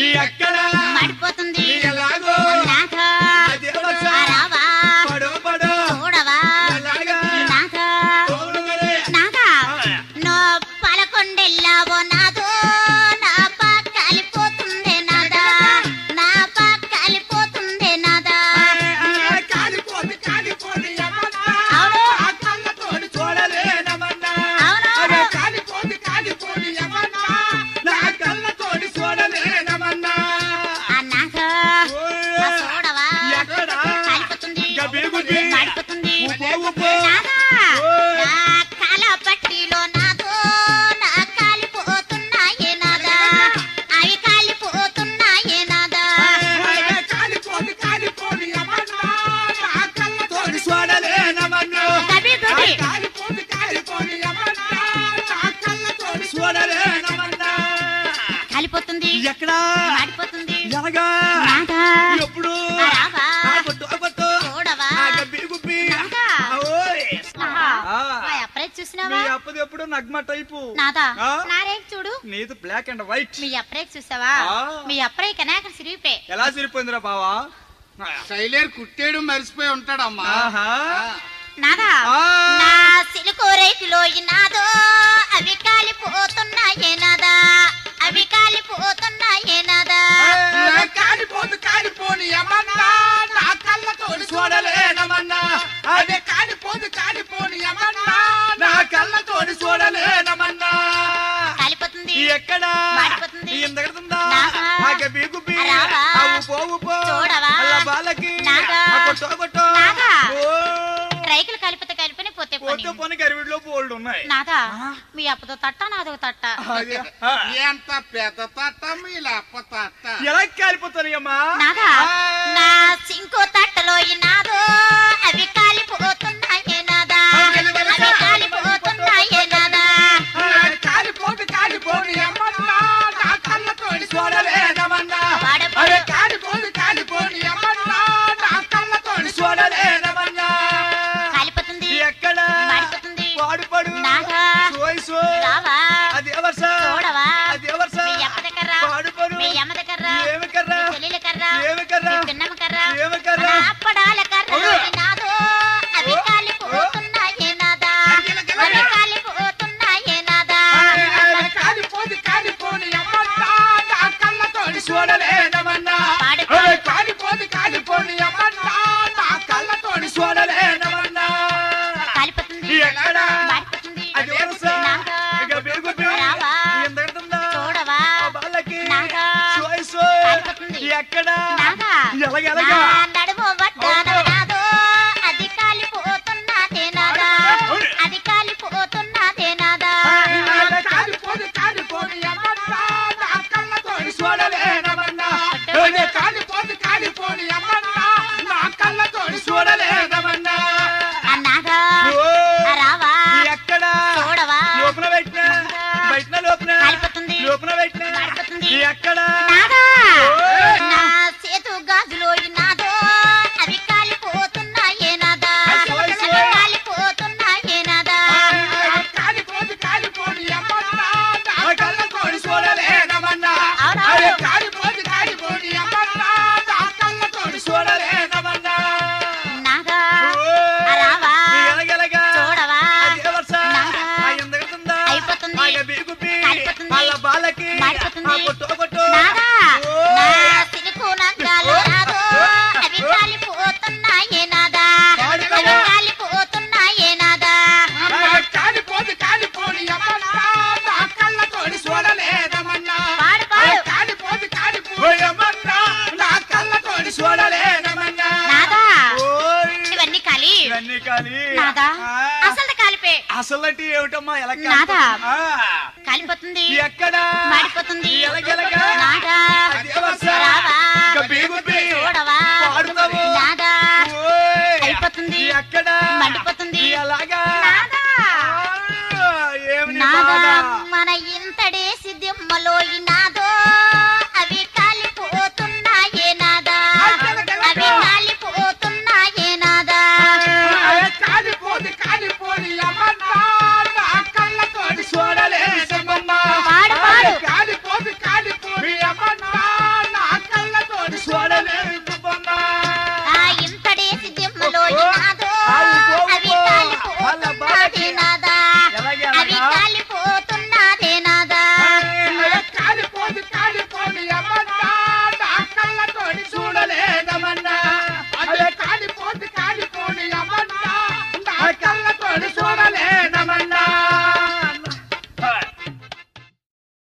ఎక్కడ మడిపోతుంది ఎలాగో నాథ అదే వర్ష రావా పడో పడో చూడవా ఎలాగా నాథ అవును మరి. నాథ నో పలకొండెల్లావో నాదో నా పక్కలిపోతుందే నాదా నా పక్కలిపోతుందే నాదా కాలిపోతే కాలిపోని యమన్నా. అవును. ఆ కళ్ళతోటి చూడలేనమన్నా. అవును. అరే కాలిపోతే కాలిపోని యమన్నా. నా కళ్ళతోటి చూడలేనమన్నా. ఆ నాథ ఓయ్. నా చూడవా ఎక్కడ? కాలిపోతుంది గబిగుబి. మడిపోతుంది ఉప్పు ఉప్పు. నాదా ఓయ్. నా కాల పట్టిలో నాదో నా కాలిపోతున్నాయే నాదా అవి కాలిపోతున్నాయే నాదా అరే కాలిపోతే కాలిపోని యమన్నా. నా కళ్ళతోటి చూడలేనమన్నా. గబి గబి ఆ కాలిపోతే కాలిపోని యమన్నా. నా కళ్ళతోటి చూడలేనమన్నా. కాలిపోతుంది ఎక్కడా మాడిపోతుంది ఎలాగా నాదా ఎప్పుడు రావా ఆ కొట్టు, ఆ కొట్టు. చూడవా ఆ గబ్బి గుబ్బి. నాదా. ఆ ఓయ్. ఆహా. ఆ. మా అప్పుడే మీ చూసినావా అప్పది ఎప్పుడు నగ్మ టైపు నాదా ఆ? నా రేఖ చూడు నీది బ్లాక్ అండ్ వైట్ మీ అప్పుడే చూసావా ఆ. మీ అప్పుడే కనాక సిరిపే ఎలా సిరిపోయిందిరా బావా శైలేరు కుట్టేయడం మర్చిపోయి ఉంటాడమ్మా ఆహా. నాదా ఆ. నా సిలుకు రేకులో నాదో అవి కాలిపోతున్నాయే నాదా అవి కాలిపోతున్నాయే నాదా ఏ, కాలిపోదు కాలిపోని యమన్నా నా కళ్ళతోటి చూడలేనమన్నా అదే కాలిపోదు కాలిపోని యమన్నా నా కళ్ళతోటి చూడలేనమన్నా కాలిపోతుంది ఎక్కడ మాడిపోతుంది. ఇందగడుతుందా నాగా. ఆ గబ్బి గుబ్బి రావా. ఆ ఉప్పో ఉప్పో చూడవా. అల్ల బాలకి నాగా. ఆ కొట్టో కొట్టో నాగా. ఓ రైకులు కలిపితే కలిపిన పోతే పోతే పని పని గరివిడిలో బోల్డ్ ఉన్నాయి నాదా ఆ. మీ అప్పతో తట్ట నాదో తట్ట అదే. ఆ. ఎంత పెద్ద తట్ట మీ లప్ప తట్ట ఎలా కాలిపోతారు అమ్మా నాదా నా సింకు తట్టలో నాదో అవి కాలిపోతున్నాయే నాదా అవి కాలిపోతున్నాయే నాదా కాలిపోతే కాలిపోని అమ్మన్నా నా కళ్ళతోటి చూడలేనమన్నా వాడపో. అరే కాలిపోతే కాలిపోని అమ్మన్నా నా కళ్ళతోటి చూడలేనమన్నా కాలిపోతుంది ఎక్కడ మాడిపోతుంది వాడుపడు నాగా. సోయ్ సోయ్ రావా అదే వర్ష చూడవా అదే వర్ష మీ అమ్మ దగ్గర వాడుపడు మీ అమ్మ దగ్గర ఏమి కర్రా మీ చెల్లెల కర్ర ఏమి కర్రా మీ పిన్నమ్మ కర్ర ఏమి కర్రా నా అప్పడాల కర్ర అవును. నాదో అవి ఓ, కాలిపోతున్నాయే నాదా గిల, గిల, అవి గిల. కాలిపోతున్నాయే నాదా కాలిపోతే కాలిపోని అమ్మన్నా నా కళ్ళతోటి చూడలేనమన్నా పాడుకో. అరే కాలిపోతే కాలిపోని అమ్మన్నా నా కళ్ళతోటి చూడలేనమన్నా కాలిపోతుంది ఎక్కడ? మాడిపోతుంది అది వరుస. నాదా ఇక పెరుగుద్ది. రావా. ఎందెడుతుందా? చూడవా ఆ బాలకి. నాదా. సోయ్ సోయ్. కాలిపోతుంది. ఎక్కడ నాదా ఎలాగ ఎలాగ నా నడుము వడ్డాన అవును. నాదో అది కాలిపోతున్నదే నాదా అవును. అది కాలిపోతున్నదే నాదా అరే కాలిపోతే కాలిపోని అమ్మన్నా నా కళ్ళతోటి చూడలేనమన్నా అరే కాలిపోతే కాలిపోని అమ్మన్నా నా కళ్ళతోటి చూడలేనమన్నా అన్నాగా ఓ. రావా ఎక్కడ చూడవా లోపల పెట్టిన బయట లోపల కాలిపోతుంది. లోపల పెట్టిన మాడిపోతుంది. ఎక్కడ నాదా ఓయ్. నా చేతు గాజులో నాదో అవి కాలిపోతున్నాయే నాదా అయ్యో, అవి అయ్యో. కాలిపోతున్నాయే నాదా కాలిపోతే కాలిపోని అమ్మన్నా నా కళ్ళతోటి చూడలేనమన్నా అవునా? అరే కాలిపోతే కాలిపోని అమ్మన్నా నా కళ్ళతోటి చూడలేనమన్నా నాగా ఓయ్. రావా ఎలగెలగా. చూడవా అదే వరుస. నాగా. ఆ ఎందగడుతుందా? అయిపోతుంది. ఆ గబిగుబి. కాలిపోతుంది. వాళ్ళ బాలకి. మాడిపోతుంది. ఆ కొట్టు కొట్టు. నాదా ఓయ్. నా సిలుకు నంగాలు నాదో అవి కాలిపోతున్నాయే నాదా అవి కాలిపోతున్నాయే నాదా ఆ కాలిపోతే కాలిపోని అమ్మన్నా నా కళ్ళతోటి చూడలేనమన్నా పాడు పాడు అరే కాలిపోతే కాలిపోయమన్నా నా కళ్ళతోటి చూడలేనమన్నా నాదా ఓయ్. ఇవన్నీ కాలి ఇవన్నీ కాలి నాదా ఆ. అసలు కాలిపే అసలు అంటే ఏమిటమ్మా ఎలా నాదా. ఆ. కాలిపోతుంది ఎక్కడ మాడిపోతుంది ఎలగెలగా. నాదా అదే వరుస. రావా గబిగుబి. చూడవా పాడుతావు. నాదా ఓయ్. అయిపోతుంది. ఎక్కడ మండిపోతుంది. ఎలాగా నాదా ఆ, ఏమి నీ నాదా బాధ? మన ఇంతడేసి దిమ్మలో ఈ